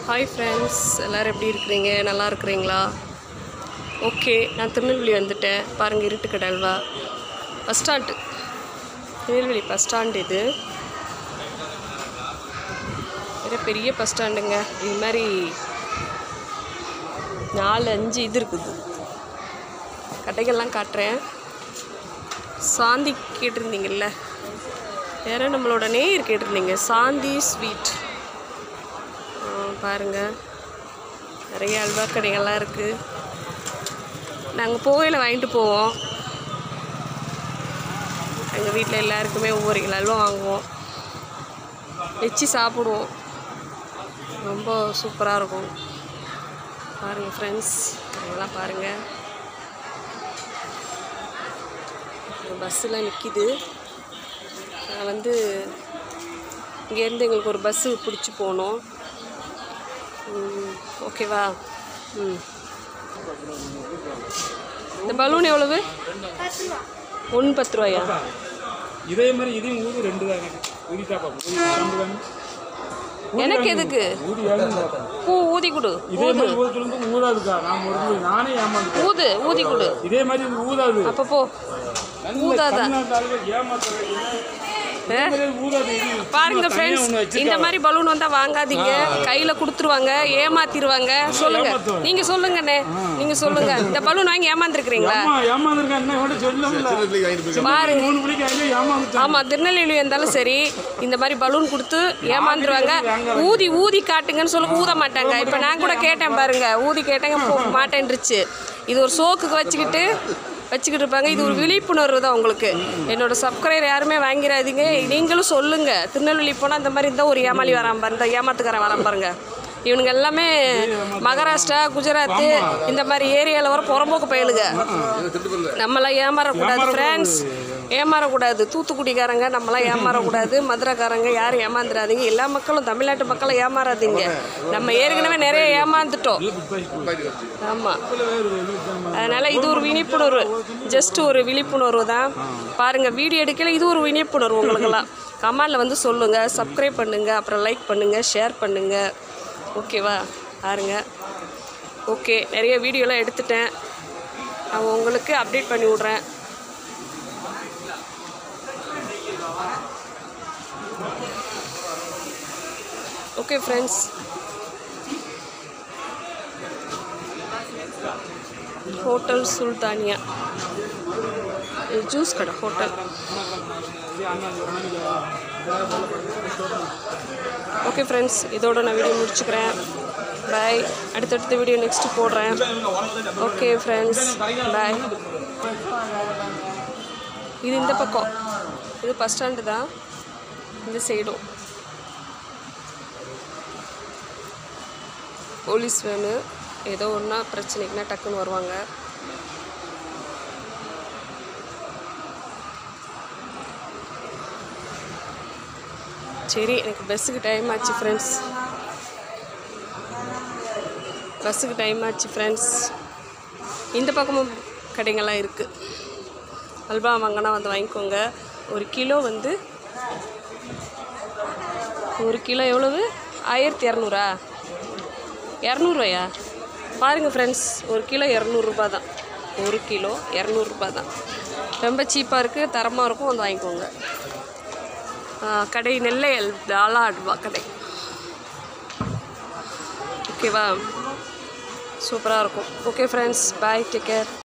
Hi friends எல்லோரும் எப்படி இருக்கிறீங்க நல்லா இருக்கிறீங்களா ஓகே நான் திருநெல்வேலி வந்துட்டேன் பாருங்கள் Iruttukadai halwa bus stand Tirunelveli bus stand இது வேறு பெரிய பஸ் ஸ்டாண்டுங்க இது மாதிரி நாலு அஞ்சு இது இருக்குது கடைகள்லாம் காட்டுறேன் சாந்தி கேட்டிருந்தீங்கல்ல வேற நம்மளோட நேயர் கேட்டிருந்தீங்க சாந்தி ஸ்வீட் பாருங்கள் நிறைய அல்வா கடைகள்லாம் இருக்குது நாங்கள் போகையில் வாங்கிட்டு போவோம் எங்கள் வீட்டில் எல்லாருக்குமே ஒவ்வொரு கிலோ அல்வா வாங்குவோம் வச்சு சாப்பிடுவோம் ரொம்ப சூப்பராக இருக்கும் பாருங்கள் ஃப்ரெண்ட்ஸ் அதெல்லாம் பாருங்கள் பஸ்ஸெலாம் நிற்கிது நான் வந்து இங்கேருந்து எங்களுக்கு ஒரு பஸ்ஸு பிடிச்சி போகணும் ம், ஓகேவா ம் இந்த பலூன் எவ்வளவு ஒன்று பத்து ரூபாயா இதே மாதிரி இதையும் ஊதி ரெண்டு தான் எனக்கு ஊதிட்டா பாப்போம் ஊதி ரெண்டு தானே எனக்கு எதுக்கு ஊதி ஏழுங்க பூ ஊதி கொடு இதே மாதிரி ஊதுறது ஊதாதுக்கா நான் ஒரு நாள் நானே ஏமாந்து ஊது ஊதி கொடு இதே மாதிரி இது ஊதாது அப்போ போ ஊதாதா தமிழ்நாட்டாளுங்க ஏமாத்துறது இதே மாதிரி ஊதாது இது பாருங்க தனியா ஃப்ரெண்ட்ஸ் ஒண்ணு வச்சிருக்கா. இந்த மாதிரி பலூன் வந்தா வாங்காதீங்க கையில கொடுத்துருவாங்க ஏமாத்திடுவாங்க சொல்லுங்க ஏமாத்துவாங்க. நீங்க சொல்லுங்கண்ணே நீங்க சொல்லுங்க இந்த பலூன் வாங்கி ஏமாந்துருக்கிறீங்களா அம்மா ஏமாந்துருக்கேன் என்ன கூட சொல்லல பாருங்க மூணு மணிக்கு ஆகி ஏமாந்துட்டேன் ஆமா திருநெல்வேலி இருந்தாலும் சரி இந்த மாதிரி பலூன் கொடுத்து ஏமாந்துருவாங்க ஊதி ஊதி காட்டுங்கன்னு சொல்ல ஊத மாட்டாங்க இப்போ நான் கூட கேட்டேன் பாருங்க ஊதி கேட்டேங்க போ மாட்டேன்ருச்சு இது ஒரு சோக்குக்கு வச்சுக்கிட்டு வச்சுக்கிட்டு இருப்பாங்க இது ஒரு விழிப்புணர்வு தான் உங்களுக்கு என்னோட சப்ஸ்கிரைபர் யாருமே வாங்கிடாதீங்க நீங்களும் சொல்லுங்க திருநெல்வேலி போனால் இந்த மாதிரி இருந்தால் ஒரு ஏமாளி வரான் பாரு இந்த ஏமாத்துக்காரன் வரான் பாருங்க இவனுங்க எல்லாமே மகாராஷ்டிரா குஜராத்து இந்த மாதிரி ஏரியாவில் வர புறம்போக்கு பயலுங்க நம்மளாம் ஏமாறக்கூடாது ஃப்ரெண்ட்ஸ் ஏமாறக்கூடாது தூத்துக்குடிக்காரங்க நம்மளாம் ஏமாறக்கூடாது மதுரைக்காரங்க யாரும் ஏமாந்துடாதீங்க எல்லா மக்களும் தமிழ்நாட்டு மக்களை ஏமாறாதீங்க நம்ம ஏற்கனவே நிறைய ஏமாந்துட்டோம் ஆமாம் அதனால் இது ஒரு விழிப்புணர்வு ஜஸ்ட் ஒரு விழிப்புணர்வு தான் பாருங்கள் வீடியோ எடுக்கல இது ஒரு விழிப்புணர்வு உங்களுக்கெல்லாம் கமெண்டில் வந்து சொல்லுங்கள் சப்ஸ்கிரைப் பண்ணுங்கள் அப்புறம் லைக் பண்ணுங்கள் ஷேர் பண்ணுங்கள் ஓகேவா பாருங்க ஓகே நிறைய வீடியோலாம் எடுத்துட்டேன் நான் உங்களுக்கு அப்டேட் பண்ணி விட்றேன் ஓகே ஃப்ரெண்ட்ஸ் ஹோட்டல் சுல்தானியா இது ஜூஸ் கடை ஹோட்டல் ஓகே ஃப்ரெண்ட்ஸ் இதோட நான் வீடியோ முடிச்சுக்கிறேன் பாய் அடுத்தடுத்த வீடியோ நெக்ஸ்ட்டு போடுறேன் ஓகே ஃப்ரெண்ட்ஸ் பாய் இது இந்த பக்கம் இது பஸ் ஸ்டாண்டு தான் இந்த சைடும் போலீஸ் வேனு ஏதோ ஒன்றா பிரச்சனைக்குனா டக்குன்னு வருவாங்க சரி எனக்கு பஸ்ஸுக்கு டைம் ஆச்சு ஃப்ரெண்ட்ஸ் பஸ்ஸுக்கு டைம் ஆச்சு ஃப்ரெண்ட்ஸ் இந்த பக்கமும் கடைங்கள்லாம் இருக்குது அல்வா வாங்கினா வந்து வாங்கிக்கோங்க ஒரு கிலோ வந்து ஒரு கிலோ எவ்வளவு ஆயிரத்தி இரநூறா இரநூறுவாயா பாருங்கள் ஃப்ரெண்ட்ஸ் ஒரு கிலோ இரநூறுபா தான் ஒரு கிலோ இரநூறுபா தான் ரொம்ப சீப்பாக இருக்குது தரமாக இருக்கும் வந்து வாங்கிக்கோங்க ஆ, கடை நெல்லை அல் டாலா அல்வா கடை ஓகேவா சூப்பராக இருக்கும் okay friends bye take care